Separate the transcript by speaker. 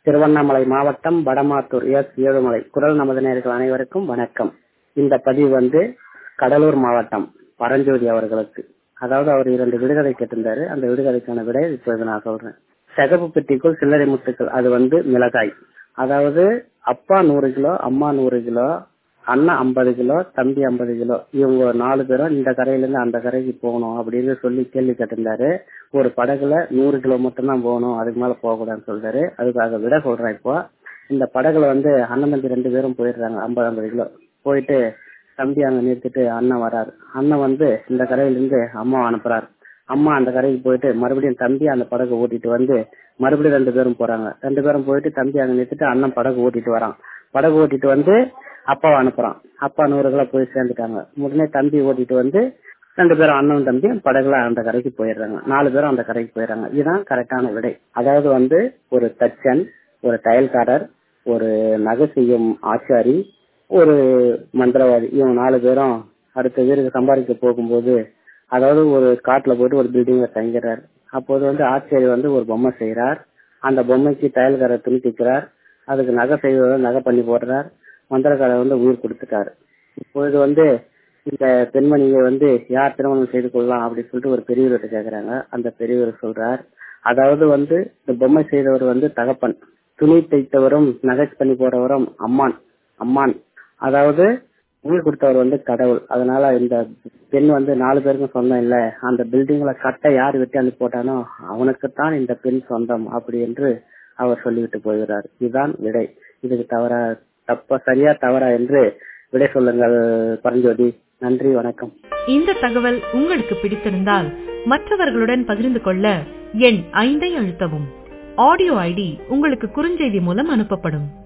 Speaker 1: திருவண்ணாமலை மாவட்டம் வடமாத்தூர் எஸ் ஏழுமலை குரல் நமது நேர்கள் அனைவருக்கும் வணக்கம் இந்த பதிவு வந்து கடலூர் மாவட்டம் பரஞ்சோதி அவர்களுக்கு அதாவது அவர் இரண்டு விடுகதை கேட்டிருந்தாரு அந்த விடுகதைக்கான விடை இப்போது நான் சொல்றேன் சிகப்பு பெட்டிக்குள் சில்லறை முத்துக்கள் அது வந்து மிளகாய் அதாவது அப்பா நூறு கிலோ அம்மா நூறு கிலோ அண்ணன் ஐம்பது கிலோ தம்பி ஐம்பது கிலோ இவங்க நாலு பேரும் இந்த கரையில இருந்து அந்த கரைக்கு போகணும் அப்படின்னு சொல்லி கேள்வி கேட்டிருந்தாரு ஒரு படகுல நூறு கிலோ மட்டும்தான் போகணும் அதுக்கு மேல போகக்கூடாதுன்னு சொல்றாரு அதுக்காக விட சொல்றேன் இப்போ இந்த படகுல வந்து அண்ணன் தம்பி ரெண்டு பேரும் போயிடுறாங்க ஐம்பது ஐம்பது கிலோ போயிட்டு தம்பி அங்க நிறுத்திட்டு அண்ணன் வராரு அண்ணன் வந்து இந்த கரையில இருந்து அம்மா அனுப்புறாரு அம்மா அந்த கரைக்கு போயிட்டு மறுபடியும் தம்பி அந்த படகு ஓட்டிட்டு வந்து மறுபடியும் ரெண்டு பேரும் போறாங்க ரெண்டு பேரும் போயிட்டு தம்பி அங்க நிறுத்திட்டு அண்ணன் படகு ஓட்டிட்டு வரான் படகு ஓட்டிட்டு வந்து அப்பாவை அனுப்புறான் அப்பா நூறு கிலோ போய் சேர்ந்துட்டாங்க உடனே தம்பி ஓட்டிட்டு வந்து ரெண்டு பேரும் அண்ணன் தம்பி படகுல அந்த கரைக்கு போயிடுறாங்க நாலு பேரும் அந்த கரைக்கு போயிடுறாங்க இதுதான் கரெக்டான விடை அதாவது வந்து ஒரு தச்சன் ஒரு தையல்காரர் ஒரு நகை செய்யும் ஆச்சாரி ஒரு மந்திரவாதி இவங்க நாலு பேரும் அடுத்த வீருக்கு சம்பாதிக்க போகும்போது அதாவது ஒரு காட்டுல போயிட்டு ஒரு பில்டிங்ல தங்கிறார் அப்போது வந்து ஆச்சாரி வந்து ஒரு பொம்மை செய்யறார் அந்த பொம்மைக்கு தையல்காரர் துணி தைக்கிறார் அதுக்கு நகை செய்வதை நகை பண்ணி போடுறார் மந்திரக்காரர் வந்து உயிர் கொடுத்துட்டாரு இப்பொழுது வந்து இந்த பெண்மணியை வந்து யார் திருமணம் செய்து கொள்ளலாம் அப்படின்னு சொல்லிட்டு ஒரு பெரியவர்கிட்ட கேக்குறாங்க அந்த பெரியவர் சொல்றார் அதாவது வந்து இந்த பொம்மை செய்தவர் வந்து தகப்பன் துணி தைத்தவரும் நகை பண்ணி போறவரும் அம்மான் அம்மான் அதாவது உயிர் கொடுத்தவர் வந்து கடவுள் அதனால இந்த பெண் வந்து நாலு பேருக்கும் சொந்தம் இல்ல அந்த பில்டிங்ல கட்டை யார் வெட்டி அனுப்பி போட்டானோ அவனுக்குத்தான் இந்த பெண் சொந்தம் அப்படி என்று அவர் சொல்லிவிட்டு போகிறார் இதுதான் விடை இதுக்கு தவறா தப்ப சரியா தவறா என்று விடை சொல்லுங்கள் பரஞ்சோதி நன்றி வணக்கம்
Speaker 2: இந்த தகவல் உங்களுக்கு பிடித்திருந்தால் மற்றவர்களுடன் பகிர்ந்து கொள்ள எண் ஐந்தை அழுத்தவும் ஆடியோ ஐடி உங்களுக்கு குறுஞ்செய்தி மூலம் அனுப்பப்படும்